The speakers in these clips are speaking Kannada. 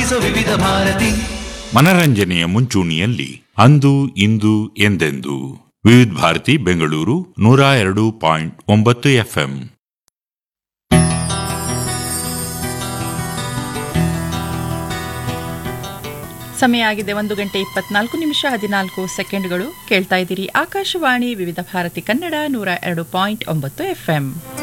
ಆಲಿಸೋ ವಿವಿಧ ಭಾರತಿ ಮನರಂಜನೆಯ ಮುಂಚೂಣಿಯಲ್ಲಿ ಅಂದು ಇಂದು ಎಂದೆಂದು ವಿವಿಧ ಭಾರತಿ ಬೆಂಗಳೂರು ನೂರ ಎರಡು ಪಾಯಿಂಟ್ ಒಂಬತ್ತು ಎಫ್ಎಂ ಸಮಯ ಆಗಿದೆ ಒಂದು ಗಂಟೆ ಇಪ್ಪತ್ನಾಲ್ಕು ನಿಮಿಷ ಹದಿನಾಲ್ಕು ಸೆಕೆಂಡ್ಗಳು ಕೇಳ್ತಾ ಇದ್ದೀರಿ ಆಕಾಶವಾಣಿ ವಿವಿಧ ಭಾರತಿ ಕನ್ನಡ ನೂರ ಎರಡು ಪಾಯಿಂಟ್ ಒಂಬತ್ತು ಎಫ್ಎಂ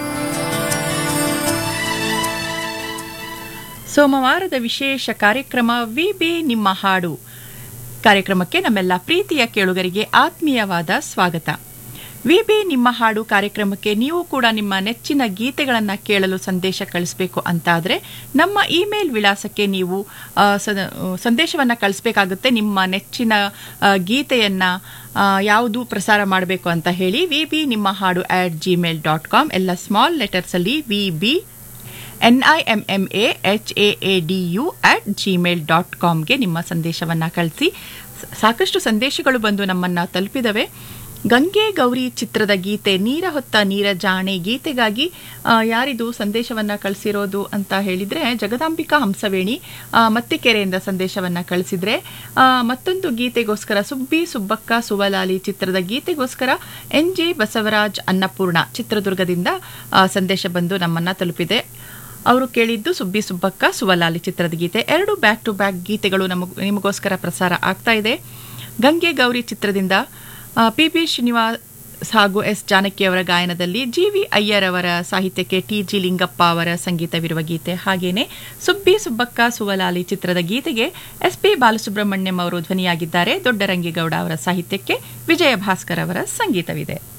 ಸೋಮವಾರದ ವಿಶೇಷ ಕಾರ್ಯಕ್ರಮ ವಿ ಬಿ ನಿಮ್ಮ ಹಾಡು ಕಾರ್ಯಕ್ರಮಕ್ಕೆ ನಮ್ಮೆಲ್ಲ ಪ್ರೀತಿಯ ಕೇಳುಗರಿಗೆ ಆತ್ಮೀಯವಾದ ಸ್ವಾಗತ ವಿ ಬಿ ನಿಮ್ಮ ಹಾಡು ಕಾರ್ಯಕ್ರಮಕ್ಕೆ ನೀವು ಕೂಡ ನಿಮ್ಮ ನೆಚ್ಚಿನ ಗೀತೆಗಳನ್ನು ಕೇಳಲು ಸಂದೇಶ ಕಳಿಸಬೇಕು ಅಂತಾದರೆ ನಮ್ಮ ಇಮೇಲ್ ವಿಳಾಸಕ್ಕೆ ನೀವು ಆ, ಸದ- ಸಂದೇಶವನ್ನು ಕಳಿಸ್ಬೇಕಾಗುತ್ತೆ ನಿಮ್ಮ ನೆಚ್ಚಿನ ಆ, ಗೀತೆಯನ್ನು ಆ, ಯಾವುದು ಪ್ರಸಾರ ಮಾಡಬೇಕು ಅಂತ ಹೇಳಿ ವಿ ಬಿ ನಿಮ್ಮ ಹಾಡು ಆಟ್ ಜಿಮೇಲ್ ಡಾಟ್ ಕಾಮ್ ಎಲ್ಲ ಸ್ಮಾಲ್ ಲೆಟರ್ಸಲ್ಲಿ V B N I M M A H A A D U at Gmail dot ಕಾಮ್ಗೆ ನಿಮ್ಮ ಸಂದೇಶವನ್ನು ಕಳಿಸಿ ಸ- ಸಾಕಷ್ಟು ಸಂದೇಶಗಳು ಬಂದು ನಮ್ಮನ್ನು ತಲುಪಿದವೆ ಗಂಗೆ ಗೌರಿ ಚಿತ್ರದ ಗೀತೆ ನೀರ ಹೊತ್ತ ನೀರ ಜಾಣೆ ಗೀತೆಗಾಗಿ ಆ, ಯಾರಿದು ಸಂದೇಶವನ್ನು ಕಳಿಸಿರೋದು ಅಂತ ಹೇಳಿದರೆ ಜಗದಾಂಬಿಕಾ ಹಂಸವೇಣಿ ಆ, ಮತ್ತಿಕೆರೆಯಿಂದ ಸಂದೇಶವನ್ನು ಕಳಿಸಿದರೆ ಮತ್ತೊಂದು ಗೀತೆಗೋಸ್ಕರ ಸುಬ್ಬಿ ಸುಬ್ಬಕ್ಕ ಸುವಲಾಲಿ ಚಿತ್ರದ ಗೀತೆಗೋಸ್ಕರ ಎನ್ ಜೆ ಬಸವರಾಜ್ ಅನ್ನಪೂರ್ಣ ಚಿತ್ರದುರ್ಗದಿಂದ ಆ, ಸಂದೇಶ ಬಂದು ನಮ್ಮನ್ನು ತಲುಪಿದೆ ಅವರು ಕೇಳಿದ್ದು ಸುಬ್ಬಿ ಸುಬ್ಬಕ್ಕ ಸುವಲಾಲಿ ಚಿತ್ರದ ಗೀತೆ ಎರಡು ಬ್ಯಾಕ್ ಟು ಬ್ಯಾಕ್ ಗೀತೆಗಳು ನಮಗ್ ನಿಮಗೋಸ್ಕರ ಪ್ರಸಾರ ಆಗ್ತಾ ಇದೆ ಗಂಗೆ ಗೌರಿ ಚಿತ್ರದಿಂದ ಪಿ ಬಿ ಶ್ರೀನಿವಾಸ್ ಹಾಗೂ ಎಸ್ ಜಾನಕಿ ಅವರ ಗಾಯನದಲ್ಲಿ ಜಿ ವಿ ಅಯ್ಯರ್ ಅವರ ಸಾಹಿತ್ಯಕ್ಕೆ ಟಿ ಜಿ ಲಿಂಗಪ್ಪ ಅವರ ಸಂಗೀತವಿರುವ ಗೀತೆ ಹಾಗೇನೆ ಸುಬ್ಬಿ ಸುಬ್ಬಕ್ಕ ಸುವಲಾಲಿ ಚಿತ್ರದ ಗೀತೆಗೆ ಎಸ್ ಪಿ ಬಾಲಸುಬ್ರಹ್ಮಣ್ಯಂ ಅವರು ಧ್ವನಿಯಾಗಿದ್ದಾರೆ ದೊಡ್ಡರಂಗೇಗೌಡ ಅವರ ಸಾಹಿತ್ಯಕ್ಕೆ ವಿಜಯ ಭಾಸ್ಕರ್ ಅವರ ಸಂಗೀತವಿದೆ